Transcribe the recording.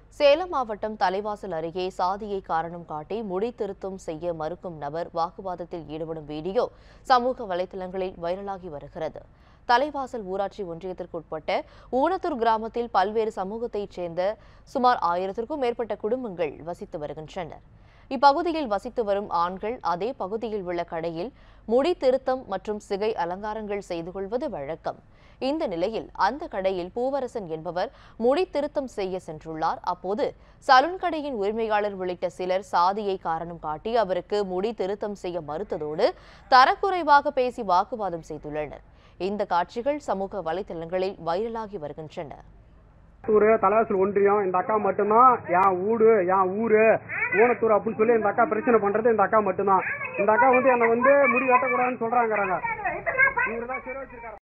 சேலம் மாவட்டம் தலைவாசல் அருகே சாதியை காரணம் காட்டி முடி திருத்தம் செய்ய மறுக்கும் நபர் வாக்குவாதத்தில் ஈடுபடும் வீடியோ சமூக வலைதளங்களில் வைரலாகி வருகிறது தலைவாசல் ஊராட்சி ஒன்றியத்திற்குட்பட்ட ஊனத்தூர் கிராமத்தில் பல்வேறு சமூகத்தைச் சேர்ந்த சுமார் ஆயிரத்திற்கும் மேற்பட்ட குடும்பங்கள் வசித்து வருகின்றனர் இப்பகுதியில் வசித்து வரும் ஆண்கள் அதே பகுதியில் உள்ள கடையில் முடி திருத்தம் மற்றும் சிகை அலங்காரங்கள் செய்து கொள்வது வழக்கம் இந்த நிலையில் அந்த கடையில் பூவரசன் என்பவர் முடி திருத்தம் செய்ய சென்றுள்ளார் அப்போது சலூன் கடையின் உரிமையாளர் உள்ளிட்ட சிலர் சாதியை காரணம் காட்டி அவருக்கு முடி திருத்தம் செய்ய மறுத்ததோடு தரக்குறைவாக பேசி வாக்குவாதம் செய்துள்ளனர் இந்த காட்சிகள் சமூக வலைதளங்களில் வைரலாகி வருகின்றன ஊர் தலைவாசல் ஒன்றியம் இந்த அக்கா மட்டும்தான் என் ஊடு என் ஊரு ஊனத்தூர் அப்படின்னு சொல்லி இந்த அக்கா பிரச்சனை பண்றது இந்த அக்கா மட்டும்தான் இந்த அக்கா வந்து என்னை வந்து முடி வெட்டக்கூடாதுன்னு சொல்றாங்கிறாங்க இவரு தான் சிறை வச்சிருக்காரு